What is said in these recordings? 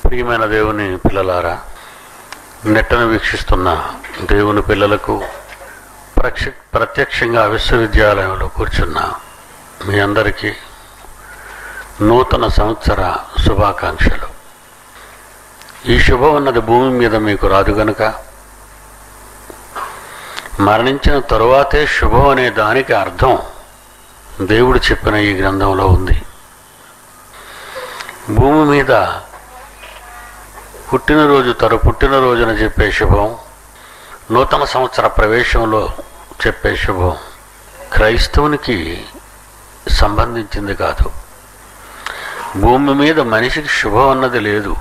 ప్రియమైన దేవుని పిల్లలారా నెట్టను వీక్షిస్తున్న దేవుని పిల్లలకు ప్రక్ష ప్రత్యక్షంగా విశ్వవిద్యాలయంలో కూర్చున్న మీ అందరికీ నూతన సంవత్సర శుభాకాంక్షలు ఈ శుభం అన్నది భూమి మీద మీకు రాదు గనుక మరణించిన తరువాతే శుభం అనే దానికి అర్థం దేవుడు చెప్పిన ఈ గ్రంథంలో ఉంది భూమి మీద పుట్టినరోజు తరు పుట్టినరోజున చెప్పే శుభం నూతన సంవత్సర ప్రవేశంలో చెప్పే శుభం క్రైస్తవునికి సంబంధించింది కాదు భూమి మీద మనిషికి శుభం అన్నది లేదు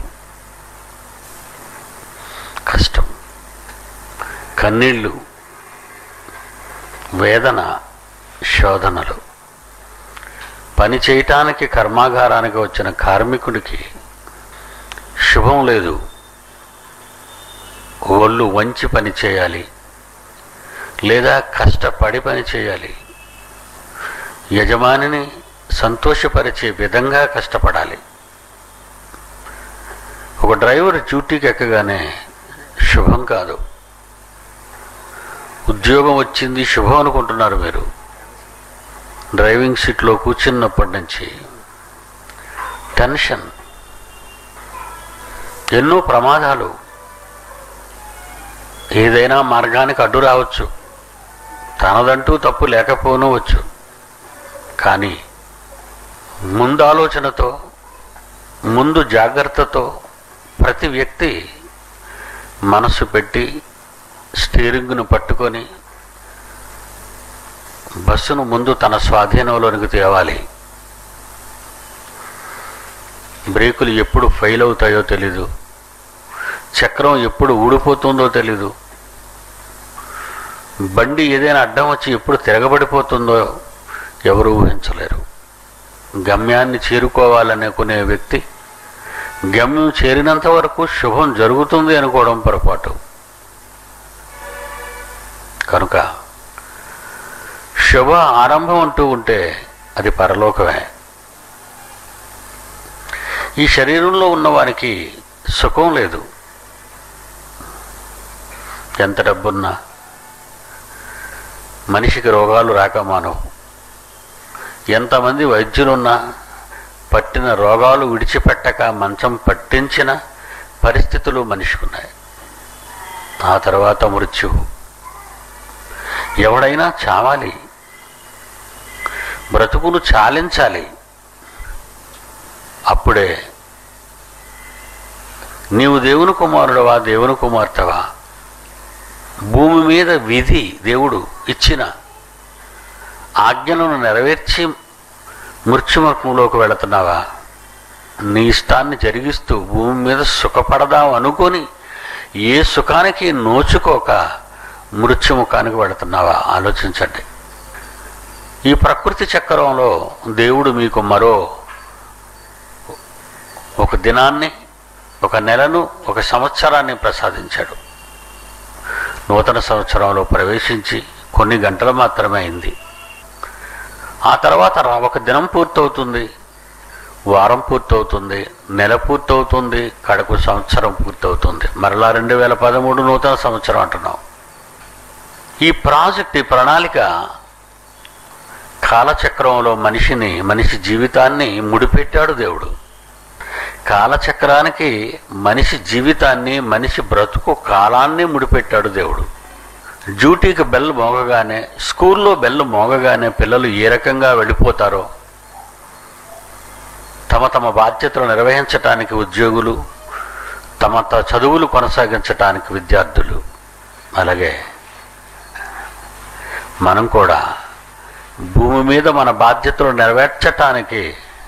కష్టం కన్నీళ్ళు వేదన శోధనలు పని చేయటానికి కర్మాగారానికి వచ్చిన కార్మికుడికి శుభం లేదు ఒళ్ళు వంచి పని చేయాలి లేదా కష్టపడి పని చేయాలి యజమానిని సంతోషపరిచే విధంగా కష్టపడాలి ఒక డ్రైవర్ డ్యూటీకి ఎక్కగానే శుభం కాదు ఉద్యోగం వచ్చింది శుభం అనుకుంటున్నారు మీరు డ్రైవింగ్ సీట్లో కూర్చున్నప్పటి నుంచి టెన్షన్ ఎన్నో ప్రమాదాలు ఏదైనా మార్గానికి అడ్డు రావచ్చు తనదంటూ తప్పు లేకపోనవచ్చు కానీ ముందు ఆలోచనతో ముందు జాగ్రత్తతో ప్రతి వ్యక్తి మనసు పెట్టి స్టీరింగ్ను పట్టుకొని బస్సును ముందు తన స్వాధీనంలోనికి తేవాలి బ్రేకులు ఎప్పుడు ఫెయిల్ అవుతాయో తెలీదు చక్రం ఎప్పుడు ఊడిపోతుందో తెలీదు బండి ఏదైనా అడ్డం వచ్చి ఎప్పుడు తిరగబడిపోతుందో ఎవరు ఊహించలేరు గమ్యాన్ని చేరుకోవాలనుకునే వ్యక్తి గమ్యం చేరినంత వరకు శుభం జరుగుతుంది అనుకోవడం పొరపాటు కనుక శుభ ఆరంభం అంటూ ఉంటే అది పరలోకమే ఈ శరీరంలో ఉన్నవానికి సుఖం లేదు ఎంత డబ్బున్నా మనిషికి రోగాలు రాకమానవు ఎంతమంది వైద్యులున్నా పట్టిన రోగాలు విడిచిపెట్టక మంచం పట్టించిన పరిస్థితులు మనిషికి ఉన్నాయి ఆ తర్వాత మృత్యువు ఎవడైనా చావాలి బ్రతుకును చాలించాలి అప్పుడే నీవు దేవుని కుమారుడవా దేవుని కుమార్తెవా భూమి మీద విధి దేవుడు ఇచ్చిన ఆజ్ఞలను నెరవేర్చి మృత్యుముఖంలోకి వెళుతున్నావా నీ ఇష్టాన్ని జరిగిస్తూ భూమి మీద సుఖపడదాం అనుకొని ఏ సుఖానికి నోచుకోక మృత్యుముఖానికి వెళుతున్నావా ఆలోచించండి ఈ ప్రకృతి చక్రంలో దేవుడు మీకు మరో ఒక దినాన్ని ఒక నెలను ఒక సంవత్సరాన్ని ప్రసాదించాడు నూతన సంవత్సరంలో ప్రవేశించి కొన్ని గంటలు మాత్రమే అయింది ఆ తర్వాత రా- ఒక దినం పూర్తవుతుంది వారం పూర్తవుతుంది నెల పూర్తవుతుంది కడకు సంవత్సరం పూర్తవుతుంది మరలా రెండు వేల పదమూడు నూతన సంవత్సరం అంటున్నాం ఈ ప్రాజెక్ట్ ఈ ప్రణాళిక కాలచక్రంలో మనిషిని మనిషి జీవితాన్ని ముడిపెట్టాడు దేవుడు కాలచక్రానికి మనిషి జీవితాన్ని మనిషి బ్రతుకు కాలాన్ని ముడిపెట్టాడు దేవుడు డ్యూటీకి బెల్ మోగగానే స్కూల్లో బెల్ మోగగానే పిల్లలు ఏ రకంగా వెళ్ళిపోతారో తమ తమ బాధ్యతలు నిర్వహించటానికి ఉద్యోగులు తమ త చదువులు కొనసాగించటానికి విద్యార్థులు అలాగే మనం కూడా భూమి మీద మన బాధ్యతలు నెరవేర్చటానికి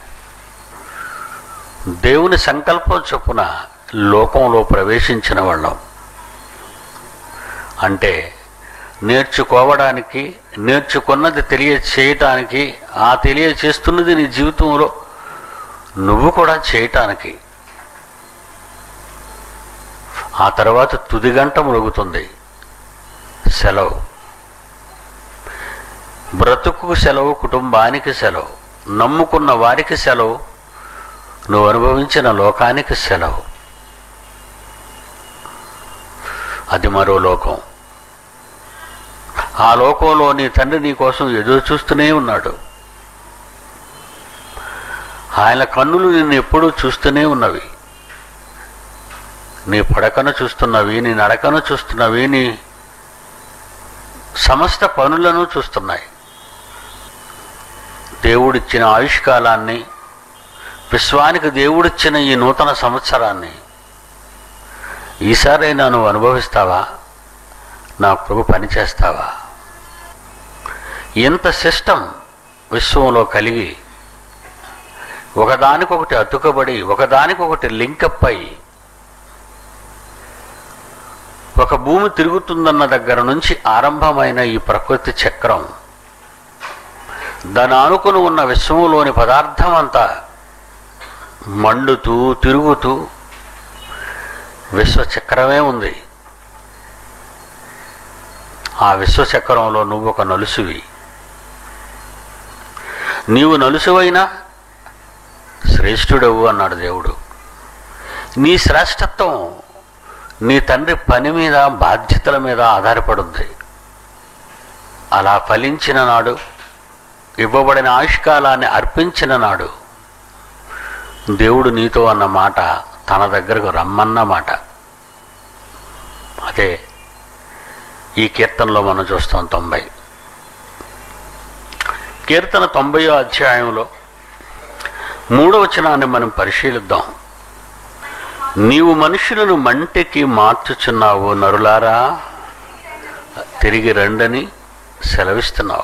దేవుని సంకల్పం చొప్పున లోకంలో ప్రవేశించిన వాళ్ళం అంటే నేర్చుకోవడానికి నేర్చుకున్నది తెలియచేయటానికి ఆ తెలియచేస్తున్నది నీ జీవితంలో నువ్వు కూడా చేయటానికి ఆ తర్వాత తుది గంట మురుగుతుంది సెలవు బ్రతుకు సెలవు కుటుంబానికి సెలవు నమ్ముకున్న వారికి సెలవు నువ్వు అనుభవించిన లోకానికి సెలవు అది మరో లోకం ఆ లోకంలో నీ తండ్రి నీ కోసం ఎదురు చూస్తూనే ఉన్నాడు ఆయన కన్నులు నిన్ను ఎప్పుడూ చూస్తూనే ఉన్నవి నీ పడకను చూస్తున్నవి నీ నడకను చూస్తున్నవి నీ సమస్త పనులను చూస్తున్నాయి దేవుడిచ్చిన ఆయుష్కాలాన్ని విశ్వానికి దేవుడిచ్చిన ఈ నూతన సంవత్సరాన్ని ఈసారైనా నువ్వు అనుభవిస్తావా నా ప్రభు పని చేస్తావా ఎంత సిస్టమ్ విశ్వంలో కలిగి ఒకదానికొకటి అతుకబడి ఒకదానికొకటి లింకప్ అయి ఒక భూమి తిరుగుతుందన్న దగ్గర నుంచి ఆరంభమైన ఈ ప్రకృతి చక్రం దాని ఆనుకుని ఉన్న విశ్వంలోని పదార్థం అంతా మండుతూ తిరుగుతూ విశ్వచక్రమే ఉంది ఆ విశ్వచక్రంలో నువ్వు ఒక నలుసువి నీవు నలుసువైనా శ్రేష్ఠుడవు అన్నాడు దేవుడు నీ శ్రేష్టత్వం నీ తండ్రి పని మీద బాధ్యతల మీద ఆధారపడుంది అలా ఫలించిన నాడు ఇవ్వబడిన ఆయుష్కాలాన్ని అర్పించిన నాడు దేవుడు నీతో అన్న మాట తన దగ్గరకు రమ్మన్న మాట అదే ఈ కీర్తనలో మనం చూస్తాం తొంభై కీర్తన తొంభయో అధ్యాయంలో మూడవ వచనాన్ని మనం పరిశీలిద్దాం నీవు మనుషులను మంటికి మార్చుచున్నావు నరులారా తిరిగి రండని సెలవిస్తున్నావు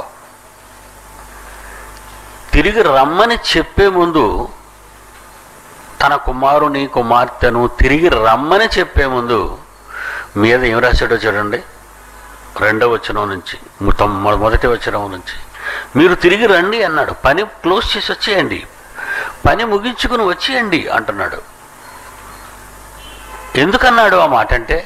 తిరిగి రమ్మని చెప్పే ముందు తన కుమారుని కుమార్తెను తిరిగి రమ్మని చెప్పే ముందు మీద ఏం రాశాడో చూడండి రెండవ వచనం నుంచి మొత్తం- మొదటి వచనం నుంచి మీరు తిరిగి రండి అన్నాడు పని క్లోజ్ చేసి వచ్చేయండి పని ముగించుకుని వచ్చేయండి అంటున్నాడు ఎందుకన్నాడు ఆ మాట అంటే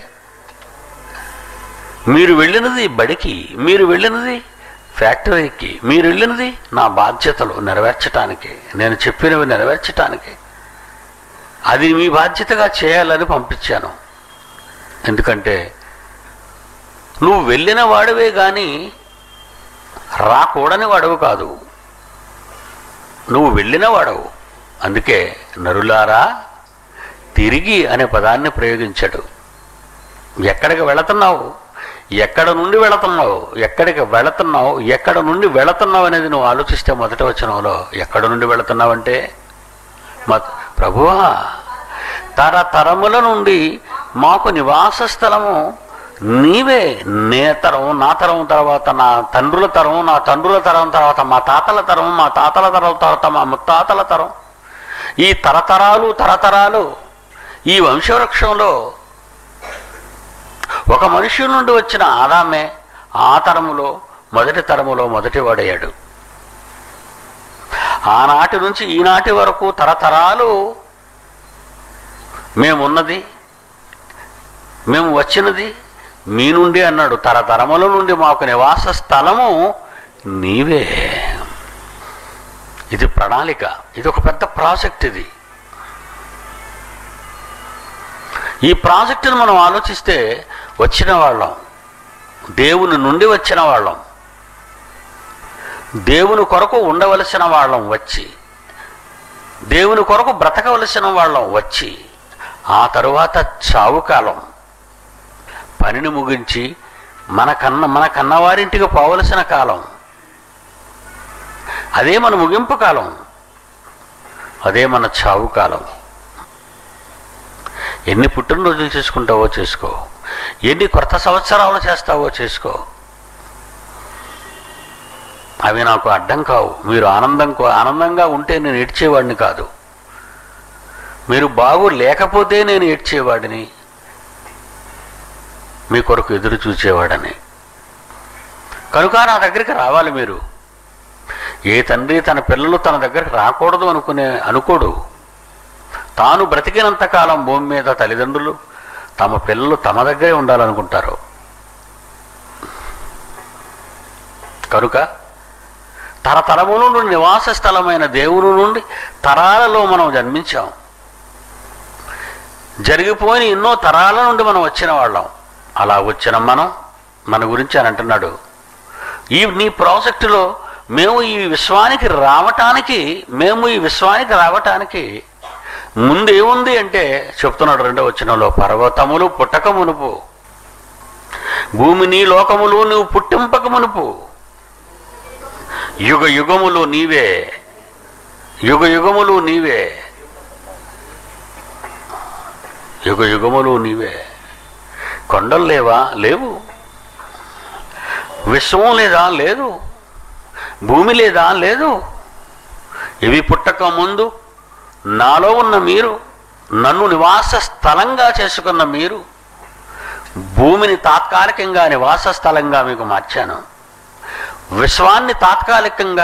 మీరు వెళ్ళినది బడికి మీరు వెళ్ళినది ఫ్యాక్టరీకి మీరు వెళ్ళినది నా బాధ్యతలు నెరవేర్చటానికి నేను చెప్పినవి నెరవేర్చటానికి అది మీ బాధ్యతగా చేయాలని పంపించాను ఎందుకంటే నువ్వు వెళ్ళిన వాడివే కానీ రాకూడని వాడవు కాదు నువ్వు వెళ్ళిన వాడవు అందుకే నరులారా తిరిగి అనే పదాన్ని ప్రయోగించాడు ఎక్కడికి వెళుతున్నావు ఎక్కడ నుండి వెళుతున్నావు ఎక్కడికి వెళుతున్నావు ఎక్కడ నుండి వెళుతున్నావు అనేది నువ్వు ఆలోచిస్తే మొదటి వచనంలో ఎక్కడ నుండి వెళుతున్నావంటే మత్ ప్రభువా తరతరముల నుండి మాకు నివాస స్థలము నీవే నే తరం నా తరం తర్వాత నా తండ్రుల తరం నా తండ్రుల తరం తర్వాత మా తాతల తరం మా తాతల తరం తర్వాత మా ముత్తాతల తరం ఈ తరతరాలు తరతరాలు ఈ వంశవృక్షంలో ఒక మనుషుల నుండి వచ్చిన ఆదామే ఆ తరములో మొదటి తరములో మొదటి వాడయ్యాడు ఆనాటి నుంచి ఈనాటి వరకు తరతరాలు మేమున్నది మేము వచ్చినది మీ నుండి అన్నాడు తరతరముల నుండి మాకు నివాస స్థలము నీవే ఇది ప్రణాళిక ఇది ఒక పెద్ద ప్రాజెక్ట్ ఇది ఈ ప్రాజెక్టును మనం ఆలోచిస్తే వచ్చిన వాళ్ళం దేవుని నుండి వచ్చిన వాళ్ళం దేవుని కొరకు ఉండవలసిన వాళ్ళం వచ్చి దేవుని కొరకు బ్రతకవలసిన వాళ్ళం వచ్చి ఆ తరువాత చావు కాలం పనిని ముగించి మన కన్న మన కన్నవారింటికి పోవలసిన కాలం అదే మన ముగింపు కాలం అదే మన చావు కాలం ఎన్ని పుట్టినరోజులు చేసుకుంటావో చేసుకో ఎన్ని కొత్త సంవత్సరాలు చేస్తావో చేసుకో అవి నాకు అడ్డం కావు మీరు ఆనందం ఆనందంగా ఉంటే నేను ఏడ్చేవాడిని కాదు మీరు బాగు లేకపోతే నేను ఏడ్చేవాడిని మీ కొరకు ఎదురు చూచేవాడని కనుక నా దగ్గరికి రావాలి మీరు ఏ తండ్రి తన పిల్లలు తన దగ్గరికి రాకూడదు అనుకునే అనుకోడు తాను బ్రతికినంత కాలం భూమి మీద తల్లిదండ్రులు తమ పిల్లలు తమ దగ్గరే ఉండాలనుకుంటారు కనుక తరతరముల నుండి నివాస స్థలమైన దేవుని నుండి తరాలలో మనం జన్మించాం జరిగిపోయిన ఎన్నో తరాల నుండి మనం వచ్చిన వాళ్ళం అలా వచ్చిన మనం మన గురించి అని అంటున్నాడు ఈ నీ ప్రాజెక్టులో మేము ఈ విశ్వానికి రావటానికి మేము ఈ విశ్వానికి రావటానికి ముందు ఏముంది అంటే చెప్తున్నాడు రెండో వచనంలో పర్వతములు పుట్టక మునుపు భూమిని లోకములు నువ్వు పుట్టింపక మునుపు యుగ యుగములు నీవే యుగ యుగములు నీవే యుగ యుగములు నీవే కొండలు లేవా లేవు విశ్వం లేదా లేదు భూమి లేదా లేదు ఇవి పుట్టక ముందు నాలో ఉన్న మీరు నన్ను నివాస స్థలంగా చేసుకున్న మీరు భూమిని తాత్కాలికంగా నివాస స్థలంగా మీకు మార్చాను విశ్వాన్ని తాత్కాలికంగా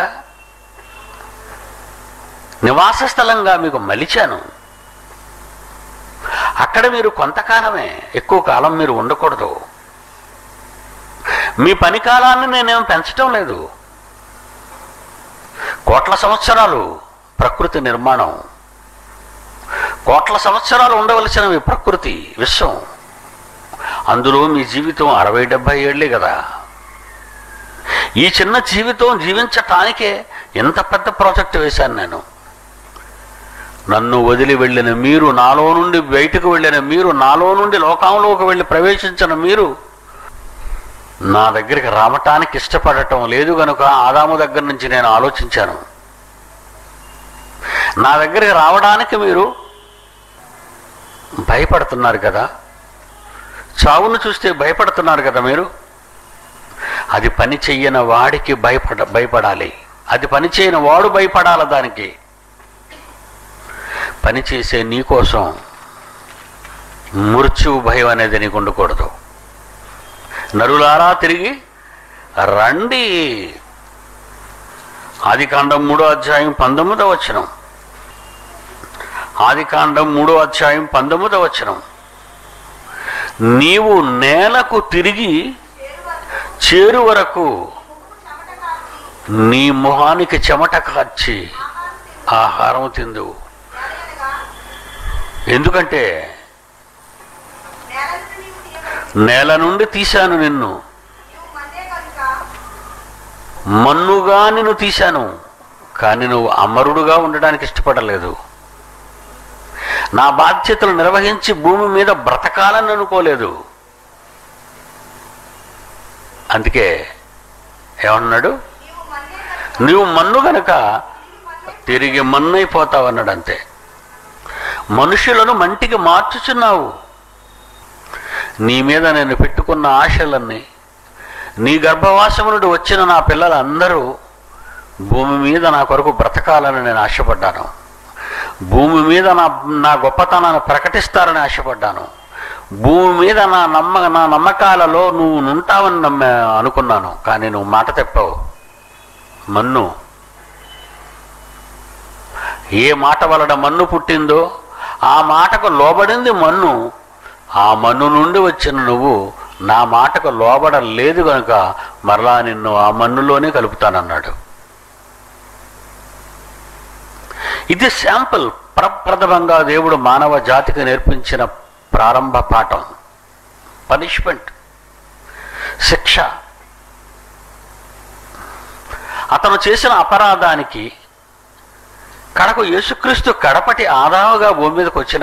నివాస స్థలంగా మీకు మలిచాను అక్కడ మీరు కొంతకాలమే ఎక్కువ కాలం మీరు ఉండకూడదు మీ పని కాలాన్ని నేనేం పెంచటం లేదు కోట్ల సంవత్సరాలు ప్రకృతి నిర్మాణం కోట్ల సంవత్సరాలు ఉండవలసినవి ప్రకృతి విశ్వం అందులో మీ జీవితం అరవై డెబ్భై ఏళ్ళే కదా ఈ చిన్న జీవితం జీవించటానికే ఎంత పెద్ద ప్రాజెక్ట్ వేశాను నేను నన్ను వదిలి వెళ్ళిన మీరు నాలో నుండి బయటకు వెళ్ళిన మీరు నాలో నుండి లోకంలోకి వెళ్ళి ప్రవేశించిన మీరు నా దగ్గరికి రావటానికి ఇష్టపడటం లేదు గనుక ఆదాము దగ్గర నుంచి నేను ఆలోచించాను నా దగ్గరికి రావడానికి మీరు భయపడుతున్నారు కదా చావును చూస్తే భయపడుతున్నారు కదా మీరు అది పని చెయ్యని వాడికి భయపడ భయపడాలి అది పని చేయని వాడు భయపడాలి దానికి పని చేసే నీ కోసం మృత్యువు భయం అనేది నీకు ఉండకూడదు నరులారా తిరిగి రండి ఆది కాండం మూడో అధ్యాయం పంతొమ్మిదో వచనం ఆది కాండం మూడో అధ్యాయం పంతొమ్మిదో వచనం నీవు నేలకు తిరిగి చేరు వరకు నీ మొహానికి చెమట కార్చి ఆహారం తిందువు ఎందుకంటే నేల నుండి తీశాను నిన్ను మన్నుగా నిన్ను తీశాను కానీ నువ్వు అమరుడుగా ఉండడానికి ఇష్టపడలేదు నా బాధ్యతలు నిర్వహించి భూమి మీద బ్రతకాలని అనుకోలేదు అందుకే ఏమన్నాడు నువ్వు మన్ను గనక తిరిగి మన్నైపోతావు అన్నాడు అంతే మనుషులను మంటికి మార్చుచున్నావు నీ మీద నేను పెట్టుకున్న ఆశలన్నీ నీ గర్భవాసము నుండి వచ్చిన నా పిల్లలందరూ భూమి మీద నా కొరకు బ్రతకాలని నేను ఆశపడ్డాను భూమి మీద నా నా గొప్పతనాన్ని ప్రకటిస్తారని ఆశపడ్డాను భూమి మీద నా నమ్మ నా నమ్మకాలలో నువ్వు ఉంటావని నమ్మ అనుకున్నాను కానీ నువ్వు మాట తెప్పావు మన్ను ఏ మాట వలన మన్ను పుట్టిందో ఆ మాటకు లోబడింది మన్ను ఆ మన్ను నుండి వచ్చిన నువ్వు నా మాటకు లోబడం లేదు కనుక మరలా నిన్ను ఆ మన్నులోనే కలుపుతానన్నాడు ఇది శాంపుల్ ప్రప్రథమంగా దేవుడు మానవ జాతికి నేర్పించిన ప్రారంభ పాఠం పనిష్మెంట్ శిక్ష అతను చేసిన అపరాధానికి కడకు యేసుక్రీస్తు కడపటి ఆదాముగా భూమి మీదకి వచ్చిన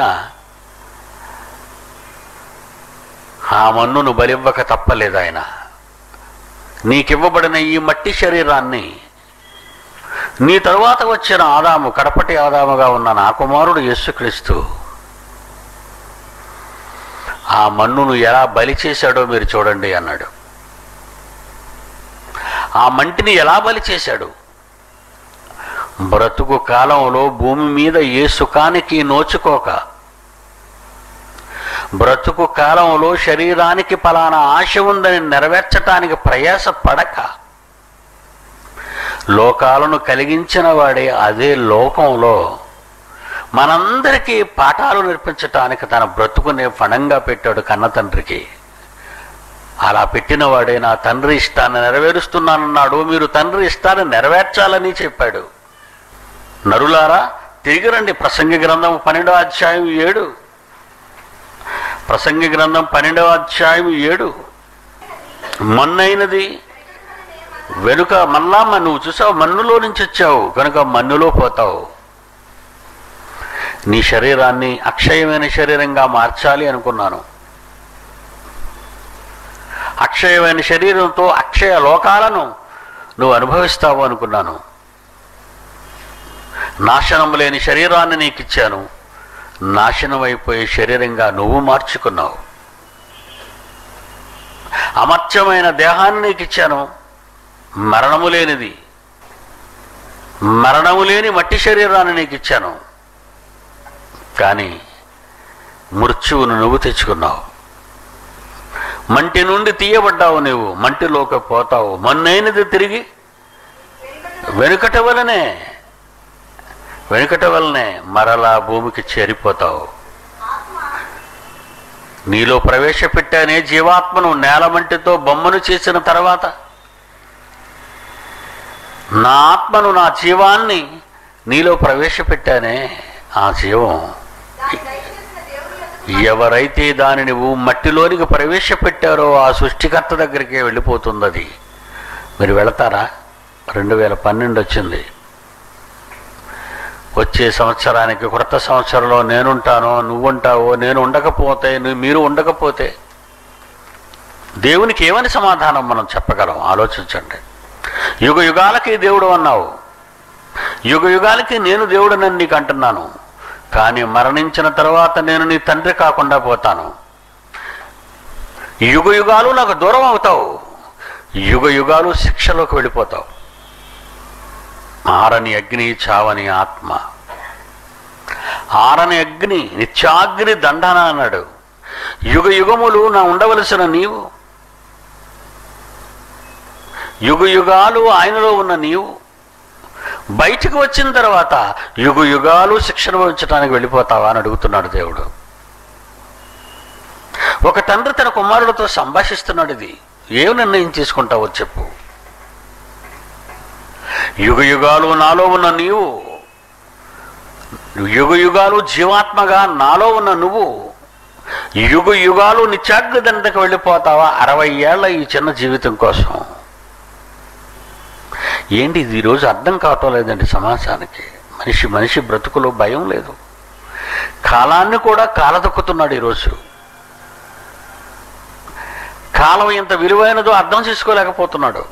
ఆ మన్నును బలివ్వక తప్పలేదు ఆయన నీకివ్వబడిన ఈ మట్టి శరీరాన్ని నీ తరువాత వచ్చిన ఆదాము కడపటి ఆదాముగా ఉన్న నా కుమారుడు యేసుక్రీస్తు ఆ మన్నును ఎలా బలి చేశాడో మీరు చూడండి అన్నాడు ఆ మంటిని ఎలా బలి చేశాడు బ్రతుకు కాలంలో భూమి మీద ఏ సుఖానికి నోచుకోక బ్రతుకు కాలంలో శరీరానికి పలానా ఆశ ఉందని నెరవేర్చటానికి ప్రయాస పడక లోకాలను కలిగించిన వాడే అదే లోకంలో మనందరికీ పాఠాలు నేర్పించటానికి తన బ్రతుకునే ఫణంగా పెట్టాడు కన్న తండ్రికి అలా పెట్టిన వాడే నా తండ్రి ఇష్టాన్ని నెరవేరుస్తున్నానన్నాడు మీరు తండ్రి ఇష్టాన్ని నెరవేర్చాలని చెప్పాడు నరులారా తిరిగి రండి ప్రసంగి గ్రంథం పన్నెండో అధ్యాయం ఏడు ప్రసంగి గ్రంథం పన్నెండవ అధ్యాయం ఏడు మన్నైనది వెనుక మళ్ళా మ- నువ్వు చూసావు మన్నులో నుంచి వచ్చావు కనుక మన్నులో పోతావు నీ శరీరాన్ని అక్షయమైన శరీరంగా మార్చాలి అనుకున్నాను అక్షయమైన శరీరంతో అక్షయ లోకాలను నువ్వు అనుభవిస్తావు అనుకున్నాను నాశనం లేని శరీరాన్ని నీకు ఇచ్చాను నాశనం అయిపోయే శరీరంగా నువ్వు మార్చుకున్నావు అమర్త్యమైన దేహాన్ని నీకు ఇచ్చాను మరణము లేనిది మరణము లేని మట్టి శరీరాన్ని నీకు ఇచ్చాను కానీ మృత్యువును నువ్వు తెచ్చుకున్నావు మంటి నుండి తీయబడ్డావు నువ్వు మంటిలోకి పోతావు మన్నైనది తిరిగి వెనుకట వలనే వెనుకట వలనే మరలా భూమికి చేరిపోతావు నీలో ప్రవేశపెట్టానే జీవాత్మను నేలమంటితో బొమ్మను చేసిన తర్వాత నా ఆత్మను నా జీవాన్ని నీలో ప్రవేశపెట్టానే ఆ జీవం ఎవరైతే దానిని నువ్వు మట్టిలోనికి ప్రవేశపెట్టారో ఆ సృష్టికర్త దగ్గరికే వెళ్ళిపోతుంది అది మీరు వెళతారా రెండు వేల పన్నెండు వచ్చింది వచ్చే సంవత్సరానికి కొత్త సంవత్సరంలో నేనుంటానో నువ్వుంటావో నేను ఉండకపోతే నువ్వు మీరు ఉండకపోతే దేవునికి ఏమని సమాధానం మనం చెప్పగలం ఆలోచించండి యుగ యుగాలకి దేవుడు అన్నావు యుగ యుగాలకి నేను దేవుడనని నీకు అంటున్నాను కానీ మరణించిన తర్వాత నేను నీ తండ్రి కాకుండా పోతాను యుగ యుగాలు నాకు దూరం అవుతావు యుగ యుగాలు శిక్షలోకి వెళ్ళిపోతావు ఆరని అగ్ని చావని ఆత్మ ఆరని అగ్ని నిత్యాగ్ని దండన అన్నాడు యుగ యుగములు నా ఉండవలసిన నీవు యుగ యుగాలు ఆయనలో ఉన్న నీవు బయటికి వచ్చిన తర్వాత యుగ యుగాలు శిక్షణ వహించడానికి వెళ్ళిపోతావా అని అడుగుతున్నాడు దేవుడు ఒక తండ్రి తన కుమారుడితో సంభాషిస్తున్నాడు ఇది ఏం నిర్ణయం తీసుకుంటావో చెప్పు యుగ యుగాలు నాలో ఉన్న నీవు యుగ యుగాలు జీవాత్మగా నాలో ఉన్న నువ్వు యుగ యుగాలు నిత్యాగ్ని దండకు వెళ్ళిపోతావా అరవై ఏళ్ల ఈ చిన్న జీవితం కోసం ఏంటి ఇది ఈరోజు అర్థం కావటం లేదండి సమాజానికి మనిషి మనిషి బ్రతుకులో భయం లేదు కాలాన్ని కూడా కాలదొక్కుతున్నాడు ఈరోజు కాలం ఎంత విలువైనదో అర్థం చేసుకోలేకపోతున్నాడు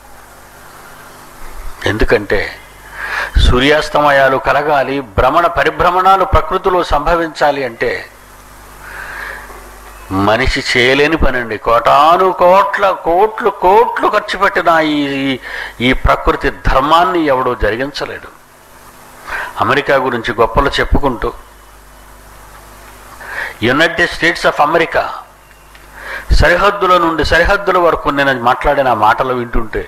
ఎందుకంటే సూర్యాస్తమయాలు కలగాలి భ్రమణ పరిభ్రమణాలు ప్రకృతిలో సంభవించాలి అంటే మనిషి చేయలేని పనండి కోటాను కోట్ల కోట్లు కోట్లు ఖర్చు పెట్టిన ఈ ఈ- ఈ ప్రకృతి ధర్మాన్ని ఎవడూ జరిగించలేడు అమెరికా గురించి గొప్పలు చెప్పుకుంటూ యునైటెడ్ స్టేట్స్ ఆఫ్ అమెరికా సరిహద్దుల నుండి సరిహద్దుల వరకు నేను మాట్లాడిన మాటలు వింటుంటే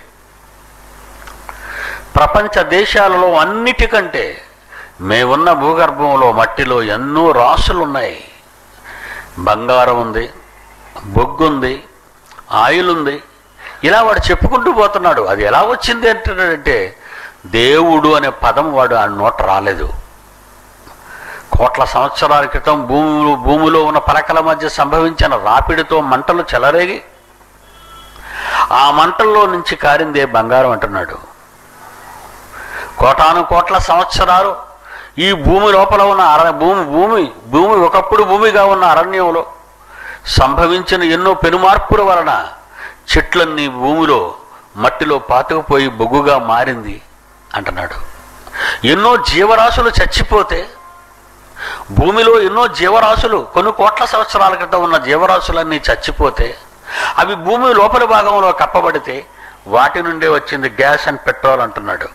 ప్రపంచ దేశాలలో అన్నిటికంటే మేమున్న భూగర్భంలో మట్టిలో ఎన్నో రాసులు ఉన్నాయి బంగారం ఉంది బొగ్గు ఉంది ఆయిల్ ఉంది ఇలా వాడు చెప్పుకుంటూ పోతున్నాడు అది ఎలా వచ్చింది అంటున్నాడంటే దేవుడు అనే పదం వాడు ఆ నోట రాలేదు కోట్ల సంవత్సరాల క్రితం భూములు భూమిలో ఉన్న పలకల మధ్య సంభవించిన రాపిడితో మంటలు చెలరేగి ఆ మంటల్లో నుంచి కారిందే బంగారం అంటున్నాడు కోటాను కోట్ల సంవత్సరాలు ఈ భూమి లోపల ఉన్న అర భూమి భూమి భూమి ఒకప్పుడు భూమిగా ఉన్న అరణ్యంలో సంభవించిన ఎన్నో పెనుమార్పుల వలన చెట్లన్నీ భూమిలో మట్టిలో పాతుకుపోయి బొగ్గుగా మారింది అంటున్నాడు ఎన్నో జీవరాశులు చచ్చిపోతే భూమిలో ఎన్నో జీవరాశులు కొన్ని కోట్ల సంవత్సరాల క్రితం ఉన్న జీవరాశులన్నీ చచ్చిపోతే అవి భూమి లోపలి భాగంలో కప్పబడితే వాటి నుండే వచ్చింది గ్యాస్ అండ్ పెట్రోల్ అంటున్నాడు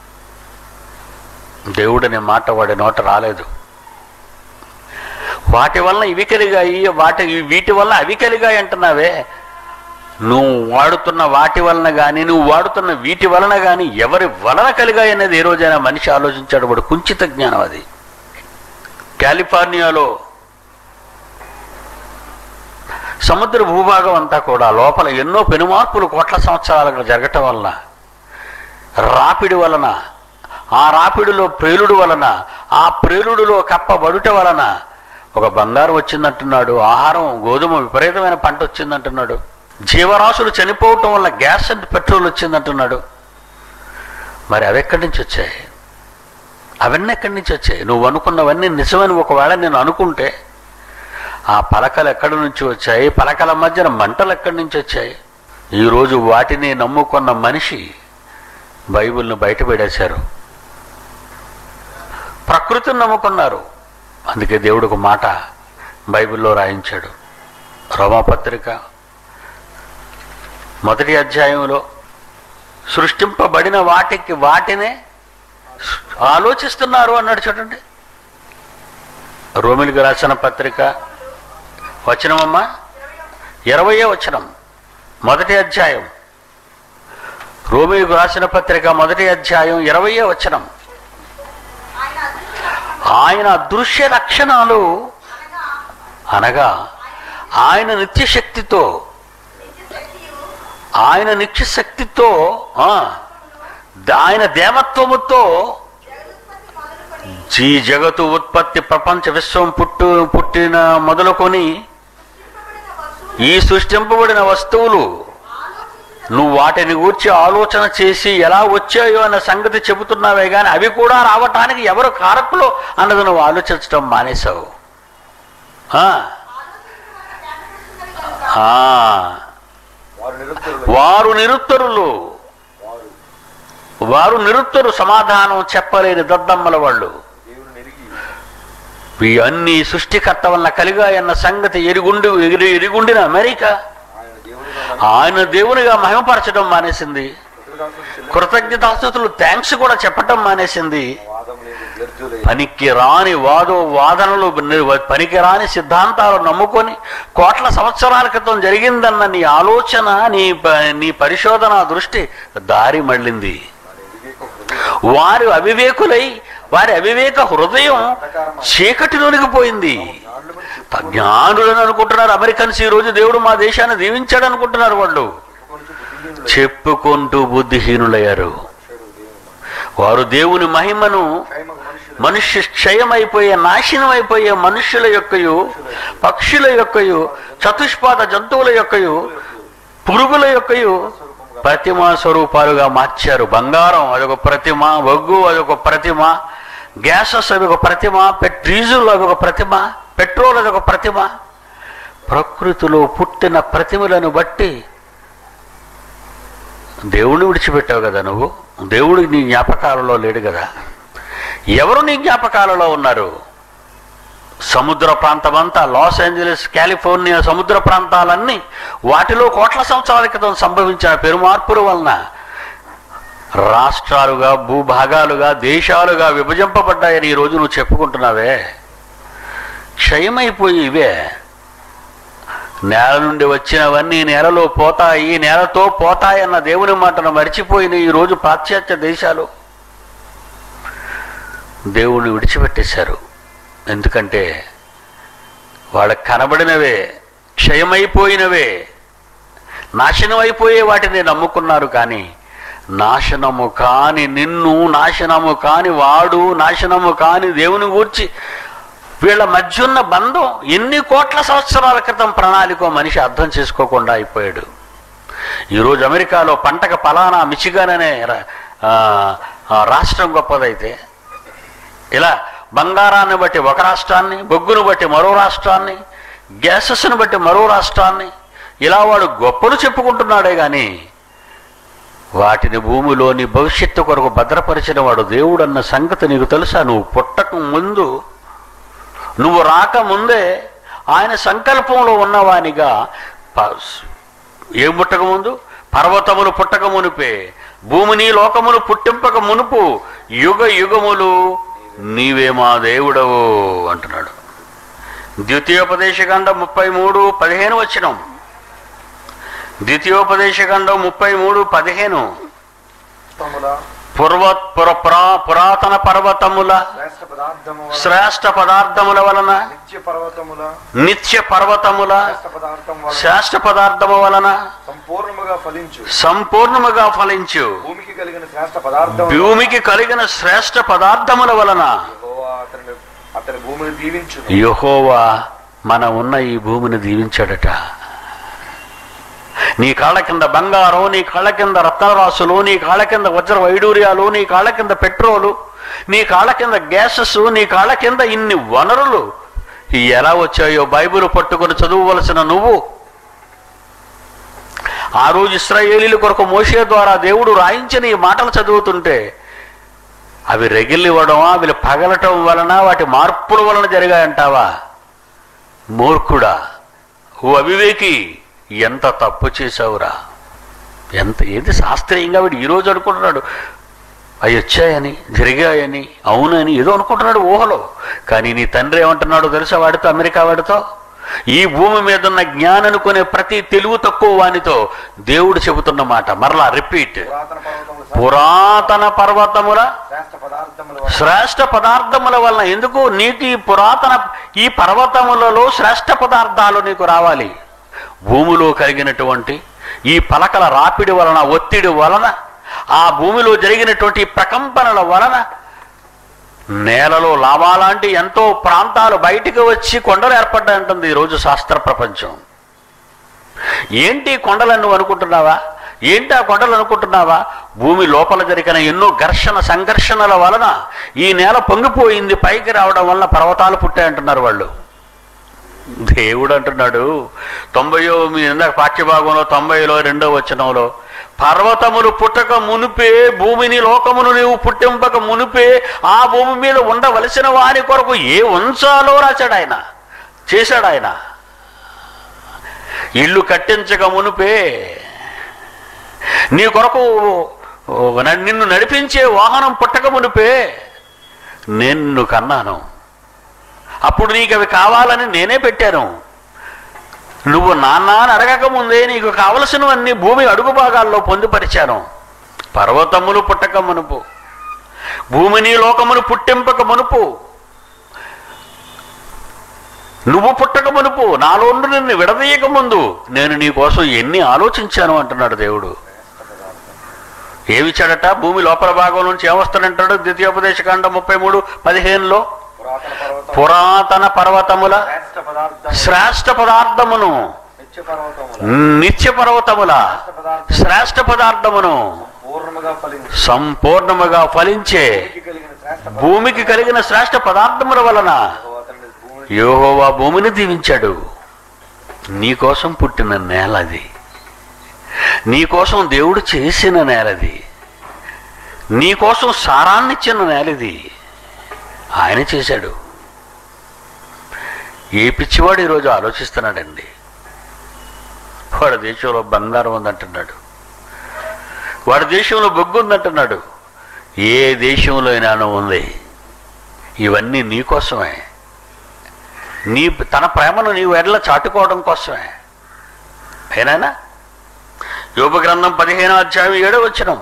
దేవుడనే మాట వాడి నోట రాలేదు వాటి వలన ఇవి కలిగాయి వాటి వీటి వల్ల అవి కలిగాయి అంటున్నావే నువ్వు వాడుతున్న వాటి వలన కానీ నువ్వు వాడుతున్న వీటి వలన కానీ ఎవరి వలన కలిగాయి అనేది ఏ రోజైనా మనిషి ఆలోచించాడు వాడు కుంచిత జ్ఞానం అది కాలిఫోర్నియాలో సముద్ర భూభాగం అంతా కూడా లోపల ఎన్నో పెనుమార్పులు కోట్ల సంవత్సరాలకు జరగటం వలన రాపిడి వలన ఆ రాపిడిలో ప్రేలుడు వలన ఆ ప్రేలుడులో కప్పబడుట వలన ఒక బంగారం వచ్చిందంటున్నాడు ఆహారం గోధుమ విపరీతమైన పంట వచ్చిందంటున్నాడు జీవరాశులు చనిపోవటం వల్ల గ్యాస్ అండ్ పెట్రోల్ వచ్చిందంటున్నాడు మరి అవి ఎక్కడి నుంచి వచ్చాయి అవన్నీ ఎక్కడి నుంచి వచ్చాయి నువ్వు అనుకున్నవన్నీ నిజమని ఒకవేళ నేను అనుకుంటే ఆ పలకలు ఎక్కడి నుంచి వచ్చాయి పలకల మధ్యన మంటలు ఎక్కడి నుంచి వచ్చాయి ఈరోజు వాటిని నమ్ముకున్న మనిషి బైబిల్ను బయట పెడేశారు ప్రకృతిని నమ్ముకున్నారు అందుకే దేవుడు ఒక మాట బైబిల్లో రాయించాడు రోమాపత్రిక మొదటి అధ్యాయంలో సృష్టింపబడిన వాటికి వాటినే ఆలోచిస్తున్నారు అన్నాడు చూడండి రోమిలికి రాసిన పత్రిక వచనమమ్మా ఇరవయో వచనం మొదటి అధ్యాయం రోమిలికి రాసిన పత్రిక మొదటి అధ్యాయం ఇరవయో వచనం ఆయన అదృశ్య లక్షణాలు అనగా ఆయన నిత్య శక్తితో ఆయన నిత్య శక్తితో ఆ, ఆయన దేవత్వముతో ఈ జగత్తు ఉత్పత్తి ప్రపంచ విశ్వం పుట్టు పుట్టిన మొదలుకొని ఈ సృష్టింపబడిన వస్తువులు నువ్వు వాటిని గూర్చి ఆలోచన చేసి ఎలా వచ్చాయో అన్న సంగతి చెబుతున్నావే కానీ అవి కూడా రావటానికి ఎవరు కారకులు అన్నది నువ్వు ఆలోచించడం మానేశావు ఆ, ఆ, వారు నిరుత్తరులు వారు నిరుత్తరులు వారు వారు నిరుత్తరు సమాధానం చెప్పలేని దద్దమ్మల వాళ్ళు దేవుని ఎరిగి ఈ అన్ని సృష్టికర్త వలన కలిగాయన్న సంగతి ఎరుగుండి ఎగిరి ఎరుగుండిన అమెరికా ఆయన దేవుడిగా ఆయన దేవునిగా మహిమపరచడం మానేసింది కృతజ్ఞతాస్తుతులు చెల్లి- కృతజ్ఞతాస్తుతులు థ్యాంక్స్ కూడా చెప్పటం మానేసింది వాదం లేదు వ్యర్థులై పనికి రాని వాదో వాదనలు ని- పనికి రాని సిద్ధాంతాలు నమ్ముకొని కోట్ల సంవత్సరాల క్రితం జరిగిందన్న నీ ఆలోచన నీ ప- నీ పరిశోధన దృష్టి దారి మళ్ళింది వారి వారు వివేక హృదయం అవివేకులై వారి అవివేక హృదయం చీకటిలోనికి పోయింది జ్ఞానులు బట్టి చెప్పుకొని జ్ఞానులను అనుకుంటున్నారు అమెరికన్స్ ఈ రోజు దేవుడు మా దేశాన్ని దీవించాడు అనుకుంటున్నారు వాళ్ళు చెప్పుకొనుచు బుద్ధిహీనులై చెప్పుకుంటూ బుద్ధిహీనులయ్యారు చెడు దేవుని వారు దేవుని మహిమను క్షయమగు మనుషులు మనుష్య క్షయమైపోయే నాశనం అయిపోయే మనుష్యుల యొక్కయు పక్షుల యొక్కయు చతుష్పాద జంతువుల యొక్కయు పురుగుల యొక్కయు ప్రతిమా స్వరూపాలుగా మార్చారు బంగారం అదొక ప్రతిమ బొగ్గు అదొక ప్రతిమ గ్యాసెస్ అదొక ప్రతిమ పెట్ డీజిల్ అదొక ప్రతిమ పెట్రోల్ అదొక ప్రతిమ ప్రకృతిలో పుట్టిన ప్రతిమలను బట్టి దేవుణ్ణి విడిచిపెట్టావు కదా నువ్వు దేవుడు నీ జ్ఞాపకాలలో లేడు కదా ఎవరు నీ జ్ఞాపకాలలో ఉన్నారు సముద్ర ప్రాంతమంతా లాస్ ఏంజలీస్ కాలిఫోర్నియా సముద్ర ప్రాంతాలన్నీ వాటిలో కోట్ల సంవత్సరాల క్రితం సంభవించిన పెరుమార్పుల వలన రాష్ట్రాలుగా భూభాగాలుగా దేశాలుగా విభజింపబడ్డాయని ఈరోజు నువ్వు చెప్పుకుంటున్నావే క్షయమైపోయి ఇవే నేల నుండి వచ్చినవన్నీ నేలలో పోతాయి నేలతో పోతాయన్న దేవుని మాటను మరిచిపోయిన ఈరోజు పాశ్చాత్య దేశాలు దేవుణ్ణి విడిచిపెట్టేశారు ఎందుకంటే వాళ్ళకి కనబడినవే క్షయమైపోయినవే నాశనం అయిపోయే వాటిని నమ్ముకున్నారు కానీ నాశనము కాని నిన్ను నాశనము కాని వాడు నాశనము కాని దేవుని గూర్చి వీళ్ళ మధ్య ఉన్న బంధం ఎన్ని కోట్ల సంవత్సరాల క్రితం ప్రణాళిక మనిషి అర్థం చేసుకోకుండా అయిపోయాడు ఈరోజు అమెరికాలో పంటకు పలానా మిచిగాన్ అనే రా- ఆ, ఆ రాష్ట్రం గొప్పదైతే ఇలా బంగారాన్ని బట్టి ఒక రాష్ట్రాన్ని బొగ్గును బట్టి మరో రాష్ట్రాన్ని గ్యాసెస్ను బట్టి మరో రాష్ట్రాన్ని ఇలా వాడు గొప్పలు చెప్పుకుంటున్నాడే కానీ వాటిని భూమిలోని భవిష్యత్తు కొరకు భద్రపరిచిన వాడు దేవుడు అన్న సంగతి నీకు తెలుసా నువ్వు పుట్టక ముందు నువ్వు రాకముందే ఆయన సంకల్పంలో ఉన్నవానిగా ప- ఏం పుట్టక ముందు పర్వతములు పుట్టక మునిపే భూమిని లోకములు పుట్టింపక మునుపు యుగ యుగములు నీవే మా దేవుడవు అంటున్నాడు ద్వితీయోపదేశకాండం ముప్పై మూడు పదిహేను వచ్చినం ద్వితీయోపదేశకాండం ముప్పై మూడు పదిహేను తముల పూర్వ పుర పురా- పురాతన పర్వతముల శ్రేష్ఠ పదార్థము వలన శ్రేష్ఠ పదార్థముల వలన నిత్య పర్వతముల నిత్య పర్వతముల శ్రేష్ఠ పదార్థం వలన శ్రేష్ఠ పదార్థము వలన సంపూర్ణముగా ఫలించు సంపూర్ణముగా ఫలించు భూమికి కలిగిన శ్రేష్ఠ పదార్థం భూమికి కలిగిన శ్రేష్ఠ పదార్థముల వలన యెహోవా అతని అతని భూమిని దీవించును యహోవా మన ఉన్న ఈ భూమిని దీవించాడట నీ కాళ్ళ కింద బంగారం నీ కాళ్ళ కింద రత్నరాసులు నీ కాళ్ళ కింద వజ్ర వైడూర్యాలు నీ కాళ్ళ కింద పెట్రోలు నీ కాళ్ళ కింద గ్యాసెస్ నీ కాళ్ళ కింద ఇన్ని వనరులు ఈ ఎలా వచ్చాయో బైబిల్ పట్టుకొని చదువువలసిన నువ్వు ఆ రోజు ఇస్రాయేలీల కొరకు మోషే ద్వారా దేవుడు రాయించిన ఈ మాటలు చదువుతుంటే అవి రెగిలివ్వడమా అవి పగలటం వలన వాటి మార్పుల వలన జరిగాయంటావా మూర్ఖుడా ఓ అవివేకి ఎంత తప్పు చేశావురా ఎంత ఏది శాస్త్రీయంగా వీడు ఈరోజు అనుకుంటున్నాడు అవి వచ్చాయని జరిగాయని అవునని ఏదో అనుకుంటున్నాడు ఊహలో కానీ నీ తండ్రి ఏమంటున్నాడు తెలుసా వాడితో అమెరికా వాడితో ఈ భూమి మీద ఉన్న జ్ఞానం అనుకునే ప్రతి తెలుగు తక్కువ వానితో దేవుడు చెబుతున్న మాట మరలా రిపీట్ పురాతన పర్వతములు పురాతన పర్వతముల శ్రేష్ఠ పదార్థముల వలన శ్రేష్ఠ పదార్థముల వలన ఎందుకు నీకు ఈ పురాతన ఈ పర్వతములలో శ్రేష్ఠ పదార్థాలు నీకు రావాలి భూమిలో కలిగినటువంటి ఈ పలకల రాపిడి వలన ఒత్తిడి వలన ఆ భూమిలో జరిగినటువంటి ప్రకంపనల వలన నేలలో లాభాలాంటి ఎంతో ప్రాంతాలు బయటికి వచ్చి కొండలు ఏర్పడ్డాయంటుంది ఈరోజు శాస్త్ర ప్రపంచం ఏంటి కొండలు నువ్వు అనుకుంటున్నావా ఏంటి ఆ కొండలు అనుకుంటున్నావా భూమి లోపల జరిగిన ఎన్నో ఘర్షణ సంఘర్షణల వలన ఈ నేల పొంగిపోయింది పైకి రావడం వలన పర్వతాలు పుట్టాయంటున్నారు వాళ్ళు దేవుడు అంటున్నాడు తొంభయో మీ ఇందాక పాఠ్యభాగంలో తొంభైలో రెండో వచనంలో పర్వతములు పుట్టక మునిపే భూమిని లోకమును నీవు పుట్టింపక మునిపే ఆ భూమి మీద ఉండవలసిన వారి కొరకు ఏ ఉంచాలో రాశాడు ఆయన చేశాడు ఆయన ఇల్లు కట్టించక మునిపే నీ కొరకు న- నిన్ను నడిపించే వాహనం పుట్టక మునిపే నేను నిన్ను కన్నాను అప్పుడు నీకు అవి కావాలని నేనే పెట్టాను నువ్వు నాన్న అని అడగక ముందే నీకు కావలసినవన్నీ భూమి అడుగు భాగాల్లో పొందుపరిచాను పర్వతములు పుట్టక మునుపు భూమిని లోకమును పుట్టింపక మునుపు నువ్వు పుట్టక మునుపు నాలో నుండి నిన్ను విడదీయక ముందు నేను నీ కోసం ఎన్ని ఆలోచించాను అంటున్నాడు దేవుడు ఏమిచ్చాడట భూమి లోపల భాగం నుంచి ఏమొస్తాడంటాడు ద్వితీయోపదేశకాండ ముప్పై మూడు పదిహేనులో పురాతన పర్వతం పురాతన పర్వతముల శ్రేష్ఠ పదార్థం శ్రేష్ఠ పదార్థమును నిత్య పర్వతముల నిత్య పర్వతముల శ్రేష్ఠ పదార్థం శ్రేష్ఠ పదార్థమును పూర్ణముగా ఫలించు సంపూర్ణముగా ఫలించే భూమికి కలిగిన శ్రేష్ఠ భూమికి కలిగిన శ్రేష్ఠ పదార్థముల వలన పదార్థం అతని భూమిని యోహోవా భూమిని దీవించాడు నీకోసం పుట్టిన నేల అది నీకోసం దేవుడు చేసిన నేలది నీకోసం సారాన్నిచ్చిన నేలది ఆయన చేశాడు ఏ పిచ్చివాడు ఈరోజు ఆలోచిస్తున్నాడండి వాడి దేశంలో బంగారం ఉందంటున్నాడు వాడి దేశంలో బొగ్గు ఉందంటున్నాడు ఏ దేశంలో అయినా ఉంది ఇవన్నీ నీకోసమే నీ తన ప్రేమను నీవు ఎడల చాటుకోవడం కోసమే ఏనాయనా యోగ గ్రంథం పదిహేనో అధ్యాయం ఏడో వచనం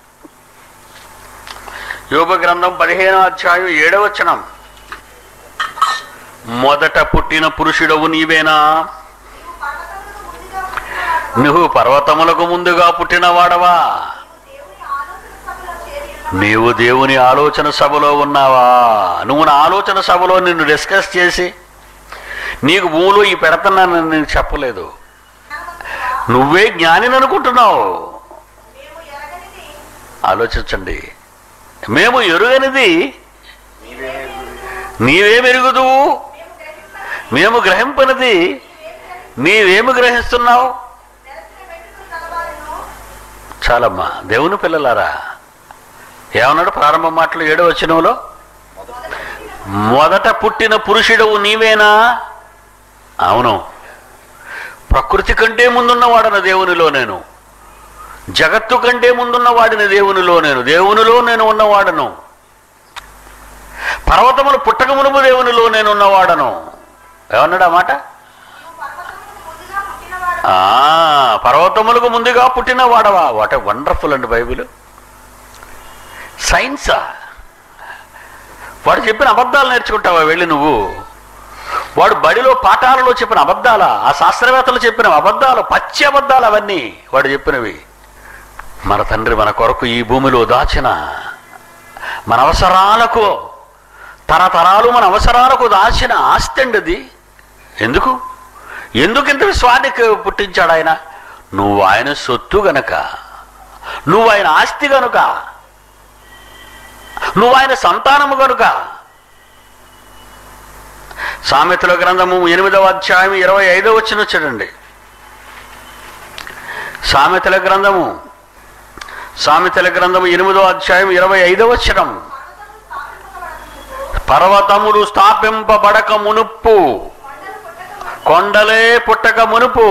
యోగ గ్రంథం పదిహేనో అధ్యాయం ఏడో వచనం మొదట పుట్టిన పురుషుడవు నీవేనా నువ్వు పర్వతములకు ముందుగా పుట్టిన వాడవా నీవు దేవుని ఆలోచన సభలో ఉన్నావా నువ్వు నా ఆలోచన సభలో నిన్ను డిస్కస్ చేసి నీకు భూమిలో ఈ పెడతానని నేను చెప్పలేదు నువ్వే జ్ఞానిని అనుకుంటున్నావు ఆలోచించండి మేము ఎరుగనిది నీవే నీవే మెరుగుదువు మేము గ్రహింపనిది నీవేమి గ్రహిస్తున్నావు చాలమ్మా దేవుని పిల్లలారా ఏమన్నాడు ప్రారంభ మాటలు ఏడో వచనంలో మొదట పుట్టిన పురుషుడవు నీవేనా అవును ప్రకృతి కంటే ముందున్న వాడన దేవునిలో నేను జగత్తు కంటే ముందున్న వాడిని దేవునిలో నేను దేవునిలో నేను ఉన్నవాడను పర్వతములు పుట్టక మునుపు దేవునిలో నేను ఉన్నవాడను ఏమన్నాడు ఆ మాట ఆ, పర్వతములకు ముందుగా పుట్టిన వాడవా వాట్ వండర్ఫుల్ అండి బైబిల్ సైన్సా వాడు చెప్పిన అబద్ధాలు నేర్చుకుంటావా వెళ్ళి నువ్వు వాడు బడిలో పాఠాలలో చెప్పిన అబద్ధాల ఆ శాస్త్రవేత్తలు చెప్పిన అబద్ధాలు పచ్చి అబద్ధాలు అవన్నీ వాడు చెప్పినవి మన తండ్రి మన కొరకు ఈ భూమిలో దాచిన మన అవసరాలకు తరతరాలు మన అవసరాలకు దాచిన ఆస్తి అండి అది ఎందుకు ఎందుకు ఇంత విశ్వానికి పుట్టించాడు ఆయన నువ్వు ఆయన సొత్తు గనక నువ్వు ఆయన ఆస్తి గనుక నువ్వు ఆయన సంతానము గనుక సామెతల గ్రంథము ఎనిమిదవ అధ్యాయం ఇరవై ఐదవ వచ్చిన చూడండి సామెతల గ్రంథము సామెతల గ్రంథము ఎనిమిదవ అధ్యాయం ఇరవై ఐదవ వచనం పర్వతములు స్థాపింపబడక మునుపు కొండలే పుట్టక మునుపు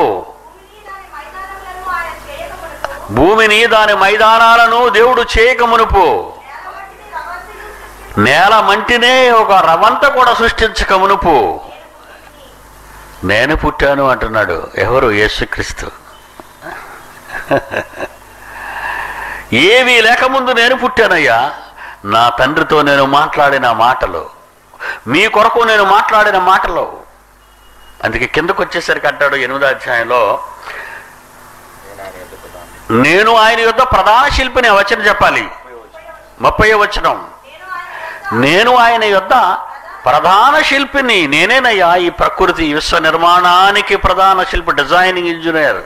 భూమిని దాని మైదానాలను దేవుడు చేయక మునుపు నేల మంటినే ఒక రవంత కూడా సృష్టించక మునుపు నేను పుట్టాను అంటున్నాడు ఎవరు యేసుక్రీస్తు ఏమీ లేకముందు నేను పుట్టానయ్యా నా తండ్రితో నేను మాట్లాడిన మాటలు మీ కొరకు నేను మాట్లాడిన మాటలు అందుకే కిందకు వచ్చేసరికి అంటాడు ఎనిమిదో అధ్యాయంలో నేను ఆయన నేను ఆయన యొక్క ప్రధాన యొద్ద ప్రధాన శిల్పిని ఆ వచనం చెప్పాలి ముప్పై వచనం నేను ఆయన యొద్ద ప్రధాన శిల్పిని నేనేనయ్యా ఈ ప్రకృతి విశ్వ నిర్మాణానికి ప్రధాన శిల్పి డిజైనింగ్ ఇంజనీర్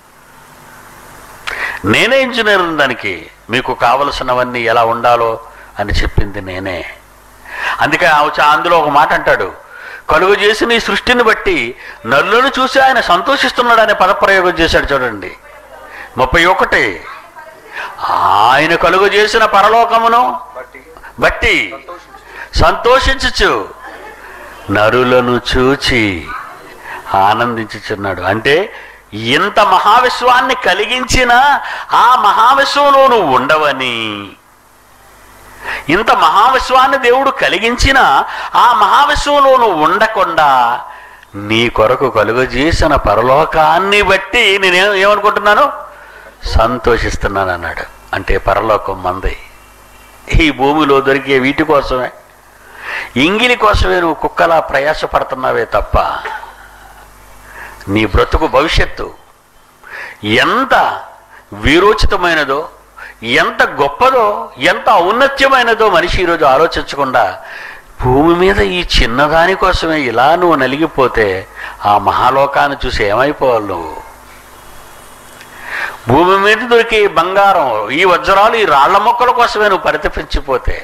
నేనే ఇంజనీర్ దానికి మీకు కావలసినవన్నీ ఎలా ఉండాలో అని చెప్పింది నేనే అందుకే ఆ వచ్చి అందులో ఒక మాట అంటాడు కలుగు చేసిన ఈ సృష్టిని బట్టి నల్లును చూసి ఆయన సంతోషిస్తున్నాడు అనే పదప్రయోగం చేశాడు చూడండి ముప్పై ఒకటి ఆయన కలుగు చేసిన పరలోకమును బట్టి బట్టి సంతోషించు సంతోషించచ్చు నరులను చూచి ఆనందించుచున్నాడు అంటే ఇంత మహావిశ్వాన్ని కలిగించిన ఆ మహావిశ్వంలో నువ్వు ఉండవని ఇంత మహావిశ్వాన్ని దేవుడు కలిగించిన ఆ మహావిశ్వంలో నువ్వు ఉండకుండా నీ కొరకు కలుగజేసిన పరలోకాన్ని బట్టి నేను ఏమనుకుంటున్నాను సంతోషిస్తున్నాను అన్నాడు అంటే పరలోకం మంది ఈ భూమిలో దొరికే వీటి కోసమే ఇంగిలి కోసమే నువ్వు కుక్కలా ప్రయాసపడుతున్నావే తప్ప నీ బ్రతుకు భవిష్యత్తు ఎంత వీరోచితమైనదో ఎంత గొప్పదో ఎంత ఔన్నత్యమైనదో మనిషి ఈరోజు ఆలోచించకుండా భూమి మీద ఈ చిన్నదాని కోసమే ఇలా నువ్వు నలిగిపోతే ఆ మహాలోకాన్ని చూసి ఏమైపోవాలి నువ్వు భూమి మీద దొరికే ఈ బంగారం ఈ వజ్రాలు ఈ రాళ్ల మొక్కల కోసమే నువ్వు పరితపించిపోతే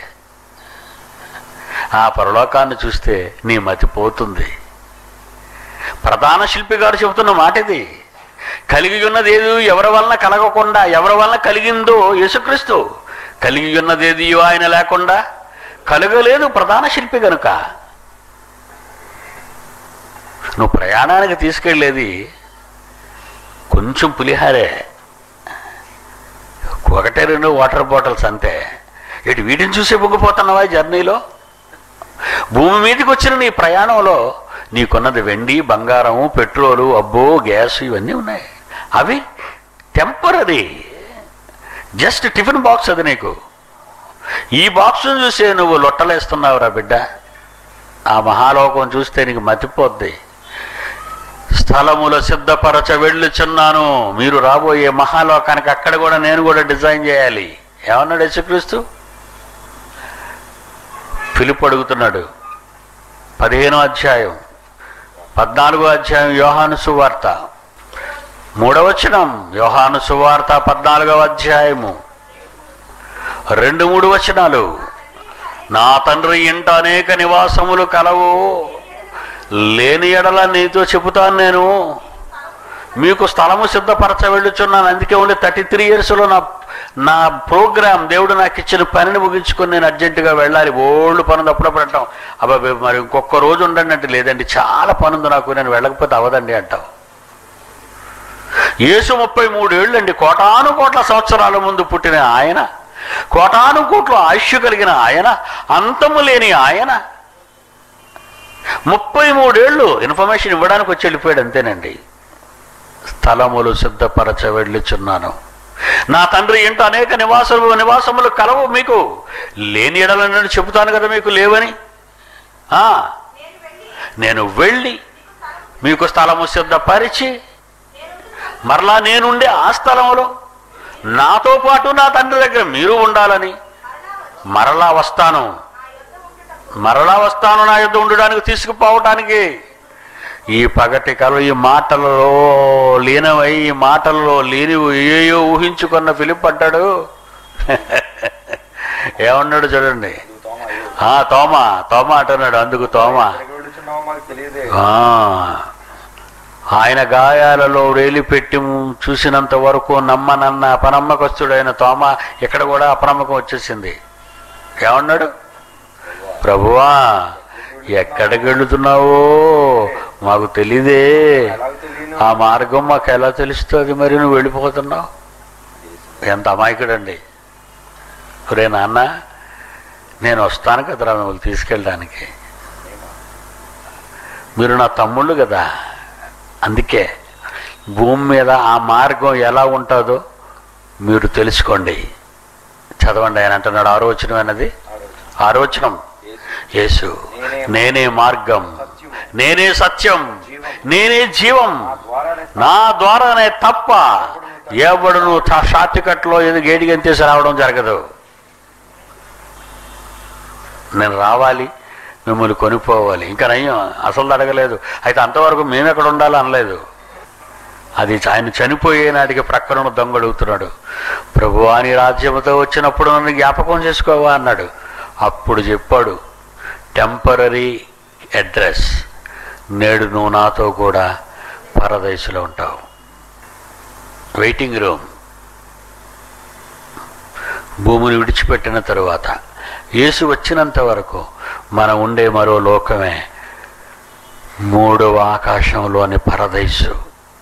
ఆ పరలోకాన్ని చూస్తే నీ మతి పోతుంది ప్రధాన శిల్పి గారు చెబుతున్న మాట ఇది కలిగి ఉన్నది ఏది ఎవరి వలన కలగకుండా ఎవరి వలన కలిగిందో యేసుక్రీస్తు కలిగి ఉన్నదేది ఆయన లేకుండా కలగలేదు ప్రధాన శిల్పి గనుక నువ్వు ప్రయాణానికి తీసుకెళ్ళేది కొంచెం పులిహారే ఒకటే రెండు వాటర్ బాటిల్స్ అంతే ఇటు వీటిని చూసే పొంగిపోతున్నావా ఈ జర్నీలో భూమి మీదకి వచ్చిన నీ ప్రయాణంలో నీకున్నది వెండి బంగారము పెట్రోలు అబ్బో గ్యాస్ ఇవన్నీ ఉన్నాయి అవి టెంపరీ జస్ట్ టిఫిన్ బాక్స్ అది నీకు ఈ బాక్స్ను చూసే నువ్వు లొట్టలేస్తున్నావురా బిడ్డ ఆ మహాలోకం చూస్తే నీకు మతిపోద్ది స్థలముల సిద్ధపరచ వెళ్ళుచున్నాను మీరు రాబోయే మహాలోకానికి అక్కడ కూడా నేను కూడా డిజైన్ చేయాలి ఏమన్నాడు యేసుక్రీస్తు పిలుపు అడుగుతున్నాడు పదిహేనో అధ్యాయం పద్నాలుగో అధ్యాయం యోహాను సువార్త మూడవచనం యోహాను సువార్త పద్నాలుగవ అధ్యాయము రెండు మూడు వచనాలు నా తండ్రి ఇంట అనేక నివాసములు కలవు లేని ఎడల నీతో చెబుతాను నేను మీకు స్థలము సిద్ధపరచ వెళ్ళుచున్నాను అందుకే ఉండే థర్టీ త్రీ ఇయర్స్లో నా నా ప్రోగ్రామ్ దేవుడు నాకు ఇచ్చిన పనిని ముగించుకొని నేను అర్జెంటుగా వెళ్ళాలి ఓల్డ్ పనుంది అప్పుడప్పుడు అంటాం అబ్బాయి మరి ఇంకొక రోజు ఉండండి అంటే లేదండి చాలా పనుంది నాకు నేను వెళ్ళకపోతే అవదండి అంటాం యేసు ముప్పై మూడేళ్ళు అండి కోటాను కోట్ల సంవత్సరాల ముందు పుట్టిన ఆయన కోటాను కోట్ల ఆయుష్ కలిగిన ఆయన అంతము లేని ఆయన ముప్పై మూడేళ్ళు ఇన్ఫర్మేషన్ ఇవ్వడానికి వచ్చి వెళ్ళిపోయాడు అంతేనండి స్థలములు సిద్ధపరచ వెళ్ళుచున్నాను నా తండ్రి ఏంటో అనేక నివాసములు నివాసములు కలవు మీకు లేని ఎడలని చెబుతాను కదా మీకు లేవని ఆ, నేను వెళ్ళి మీకు స్థలము సిద్ధపరిచి మరలా నేనుండే ఆ స్థలంలో నాతో పాటు నా తండ్రి దగ్గర మీరు ఉండాలని మరలా వస్తాను మరలా వస్తాను నా యుద్ధ ఉండడానికి తీసుకుపోవటానికి ఈ పగటి కల ఈ మాటలలో లీనమై ఈ మాటలలో లేని ఏయో ఊహించుకున్న ఫిలిప్ అంటాడు ఏమన్నాడు చూడండి ఆ తోమ తోమ అంటున్నాడు అందుకు తోమ ఎక్కడికి వెళ్ళుచున్నావో మాకు తెలియదే ఆ, ఆయన గాయాలలో వేలి పెట్టి చూసినంత వరకు నమ్మనన్న అపనమ్మకస్తుడైన తోమ ఇక్కడ కూడా అపనమ్మకం వచ్చేసింది ఏమన్నాడు ప్రభువా ఎక్కడికి వెళుతున్నావో మాకు తెలీదే ఎలాగ తెలియను ఆ మార్గం మాకు ఎలా తెలుస్తుంది మరి నువ్వు వెళ్ళిపోతున్నావు ఎంత అమాయకుడండి ఒరే నాన్న నేను వస్తాను కదరా మిమ్మల్ని తీసుకెళ్ళడానికి మీరు నా తమ్ముళ్ళు కదా అందుకే భూమి మీద ఆ మార్గం ఎలా ఉంటుందో మీరు తెలుసుకోండి చదవండి ఆయన అంటున్నాడు ఆరోచనం అన్నది ఆరోచనం యేసు నేనే మార్గం నేనే సత్యం నేనే జీవం నా ద్వారానే నా ద్వారానే తప్ప ఎవడును షార్ట్ కట్లో ఏదో గేడికి ఎంతేసి రావడం జరగదు నేను రావాలి మిమ్మల్ని కొనుక్కోవాలి ఇంకా నయ్యం అసలు అడగలేదు అయితే అంతవరకు మేము ఎక్కడ ఉండాలి అనలేదు అది ఆయన చనిపోయే నాటికి ప్రక్కన దొంగ అడుగుతున్నాడు ప్రభు అని రాజ్యముతో వచ్చినప్పుడు నన్ను జ్ఞాపకం చేసుకోవా అన్నాడు అప్పుడు చెప్పాడు టెంపరీ అడ్రస్ నేడు నువ్వు నాతో కూడా పరదేశంలో ఉంటావు వెయిటింగ్ రూమ్ భూమిని విడిచిపెట్టిన తరువాత యేసు వచ్చినంత వరకు మనం ఉండే మరో లోకమే మూడవ ఆకాశంలోని పరదేశు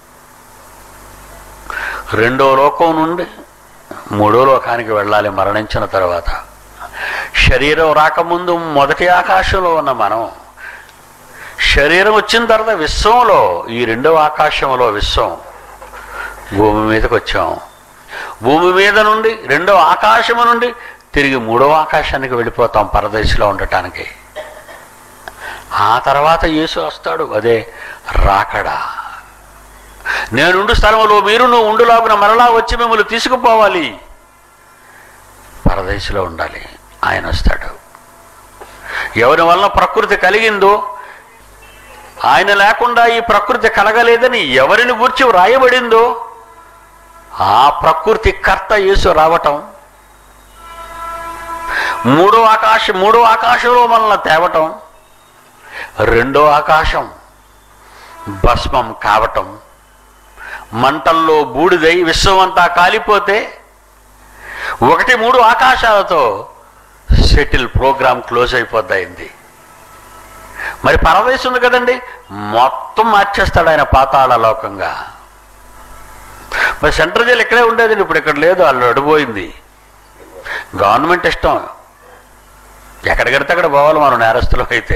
రెండో లోకం నుండి మూడో లోకానికి వెళ్ళాలి మరణించిన తర్వాత శరీరం రాకముందు మొదటి ఆకాశంలో ఉన్న మనం శరీరం వచ్చిన తర్వాత విశ్వంలో ఈ రెండవ ఆకాశంలో విశ్వం భూమి మీదకి వచ్చాం భూమి మీద నుండి రెండవ ఆకాశము నుండి తిరిగి మూడవ ఆకాశానికి వెళ్ళిపోతాం పరదేశంలో ఉండటానికి ఆ తర్వాత యేసు వస్తాడు అదే రాకడా నేనుండు స్థలంలో మీరు నువ్వు ఉండులాగున మరలా వచ్చి మిమ్మల్ని తీసుకుపోవాలి పరదేశంలో ఉండాలి ఆయన వస్తాడు ఎవరి వలన ప్రకృతి కలిగిందో ఆయన లేకుండా ఈ ప్రకృతి కలగలేదని ఎవరిని గురించి వ్రాయబడిందో ఆ ప్రకృతి కర్త యేసు రావటం మూడో ఆకాశం మూడో ఆకాశంలో మనల్ని తేవటం రెండో ఆకాశం భస్మం కావటం మంటల్లో బూడిదై విశ్వమంతా కాలిపోతే ఒకటి మూడు ఆకాశాలతో సెటిల్ ప్రోగ్రామ్ క్లోజ్ అయిపోద్ది మరి పరదేశం ఉంది కదండి మొత్తం మార్చేస్తాడు ఆయన పాతాళ లోకంగా మరి సెంట్రల్ జైలు ఇక్కడే ఉండేదండి ఇప్పుడు ఇక్కడ లేదు వాళ్ళు అడిపోయింది గవర్నమెంట్ ఇష్టం ఎక్కడికడితే అక్కడ పోవాలి మనం నేరస్తులం అయితే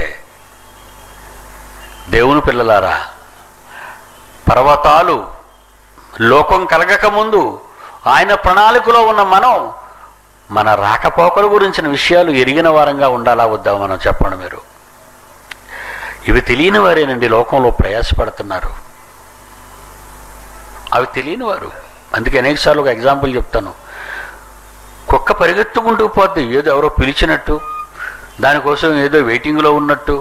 దేవుని పిల్లలారా పర్వతాలు లోకం కలగక ముందు ఆయన ప్రణాళికలో ఉన్న మనం మన రాకపోకల గురించిన విషయాలు ఎరిగిన వారంగా ఉండాలా వద్దా మనం చెప్పండి మీరు ఇవి తెలియని వారేనండి లోకంలో ప్రయాసపడుతున్నారు అవి తెలియని వారు అందుకే అనేకసార్లు ఒక ఎగ్జాంపుల్ చెప్తాను కుక్క పరిగెత్తుకుంటూ పోద్ది ఏదో ఎవరో పిలిచినట్టు దానికోసం ఏదో వెయిటింగ్లో ఉన్నట్టు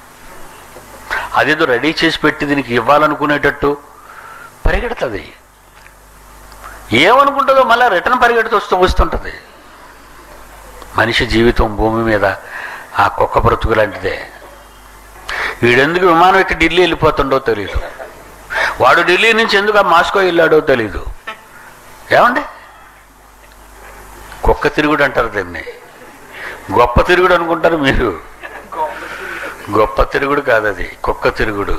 అదేదో రెడీ చేసి పెట్టి దీనికి ఇవ్వాలనుకునేటట్టు పరిగెడుతుంది ఏమనుకుంటుందో మళ్ళీ రిటర్న్ పరిగెడుతూ వస్తూ వస్తుంటుంది మనిషి జీవితం భూమి మీద ఆ కుక్క బ్రతుకు లాంటిదే వీడెందుకు విమానం ఎక్కి ఢిల్లీ వెళ్ళిపోతుండో తెలియదు వాడు ఢిల్లీ నుంచి ఎందుకు ఆ మాస్కో వెళ్ళాడో తెలీదు ఏమండి కుక్క తిరుగుడు అంటారు దీన్ని గొప్ప తిరుగుడు అనుకుంటారు మీరు గొప్ప తిరుగుడు కాదు అది కుక్క తిరుగుడు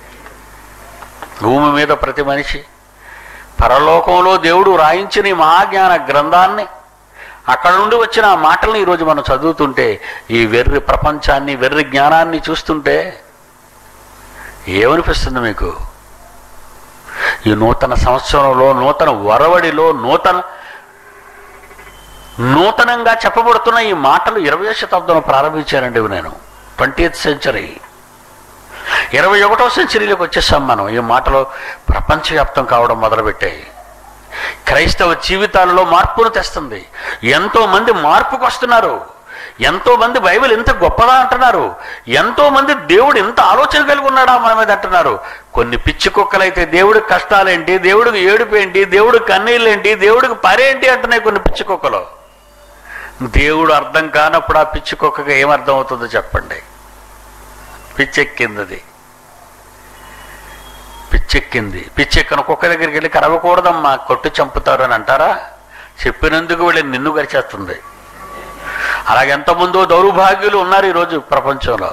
భూమి మీద ప్రతి మనిషి పరలోకంలో దేవుడు రాయించిన ఈ మహాజ్ఞాన గ్రంథాన్ని అక్కడ నుండి వచ్చిన ఆ మాటల్ని ఈరోజు మనం చదువుతుంటే ఈ వెర్రి ప్రపంచాన్ని వెర్రి జ్ఞానాన్ని చూస్తుంటే ఏమనిపిస్తుంది మీకు ఈ నూతన సంవత్సరంలో నూతన వరవడిలో నూతన నూతనంగా చెప్పబడుతున్న ఈ మాటలు ఇరవై శతాబ్దంలో ప్రారంభించానండి ఇవి నేను ట్వంటీయత్ సెంచరీ ఇరవై ఒకటో సెంచరీలోకి వచ్చేసాం మనం ఈ మాటలు ప్రపంచవ్యాప్తం కావడం మొదలుపెట్టాయి క్రైస్తవ జీవితాలలో మార్పును తెస్తుంది ఎంతో మంది మార్పుకు వస్తున్నారు ఎంతో మంది బైబిల్ ఇంత గొప్పదా అంటున్నారు ఎంతో మంది దేవుడు ఇంత ఆలోచన కలిగి ఉన్నాడా మన మీద అంటున్నారు కొన్ని పిచ్చి కుక్కలైతే దేవుడికి కష్టాలేంటి దేవుడికి ఏడుపు ఏంటి దేవుడికి కన్నీళ్ళేంటి దేవుడికి పరేంటి అంటున్నాయి కొన్ని పిచ్చి కుక్కలు దేవుడు అర్థం కానప్పుడు ఆ పిచ్చి కుక్కకి ఏమర్థం అవుతుందో చెప్పండి పిచ్చెక్కింది అది పిచ్చెక్కింది పిచ్చెక్కిన కుక్క దగ్గరికి వెళ్ళి కరవకూడదమ్మా కొట్టు చంపుతారు అని అంటారా చెప్పినందుకు వెళ్ళి నిన్ను గరిచేస్తుంది అలాగే ఎంతమందో దౌర్భాగ్యులు ఉన్నారు ఈరోజు ప్రపంచంలో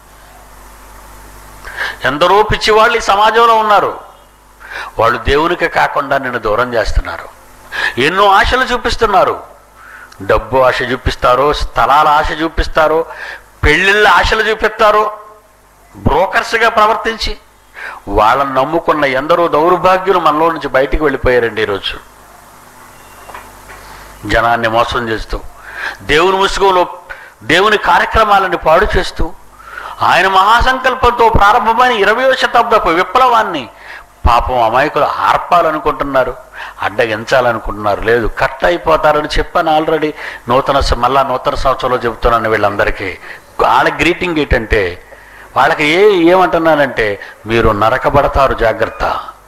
ఎందరో పిచ్చివాళ్ళు ఈ సమాజంలో ఉన్నారు వాళ్ళు దేవునికి కాకుండా నిన్ను దూరం చేస్తున్నారు ఎన్నో ఆశలు చూపిస్తున్నారు డబ్బు ఆశ చూపిస్తారు స్థలాల ఆశ చూపిస్తారు పెళ్ళిళ్ళ ఆశలు చూపిస్తారు బ్రోకర్స్గా ప్రవర్తించి వాళ్ళని నమ్ముకున్న ఎందరో దౌర్భాగ్యులు మనలో నుంచి బయటికి వెళ్ళిపోయారండి ఈరోజు జనాన్ని మోసం చేస్తూ దేవుని ముసుగులో దేవుని కార్యక్రమాలను పాడు చేస్తూ ఆయన మహాసంకల్పంతో ప్రారంభమైన ఇరవయో శతాబ్దపు విప్లవాన్ని పాపం అమాయకులు ఆర్పాలనుకుంటున్నారు అడ్డగించాలనుకుంటున్నారు లేదు కట్ అయిపోతారని చెప్పాను ఆల్రెడీ నూతన స- మళ్ళా నూతన సంవత్సరంలో చెబుతున్నాను వీళ్ళందరికీ వాళ్ళ గ్రీటింగ్ ఏంటంటే వాళ్ళకి ఏ ఏమంటున్నానంటే మీరు నరకబడతారు జాగ్రత్త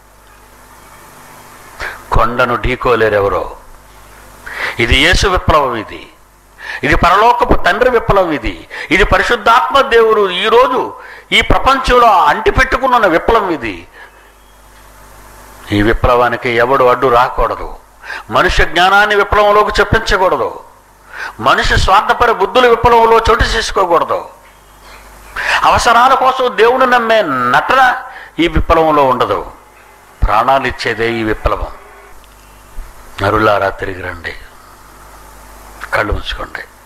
కొండను ఢీకోలేరెవరో ఇది యేసు విప్లవం ఇది ఇది పరలోకపు తండ్రి విప్లవం ఇది ఇది పరిశుద్ధాత్మ దేవుడు ఈరోజు ఈ ప్రపంచంలో అంటి పెట్టుకున్న విప్లవం ఇది ఈ విప్లవానికి ఎవడు అడ్డు రాకూడదు మనుష్య జ్ఞానాన్ని విప్లవంలోకి చొప్పించకూడదు మనిషి స్వార్థపర బుద్ధుల విప్లవంలో చోటు చేసుకోకూడదు అవసరాల కోసం దేవుని నమ్మే నటన ఈ విప్లవంలో ఉండదు ప్రాణాలు ఇచ్చేదే ఈ విప్లవం నరులారా తిరిగి రండి కళ్ళు ఉంచుకోండి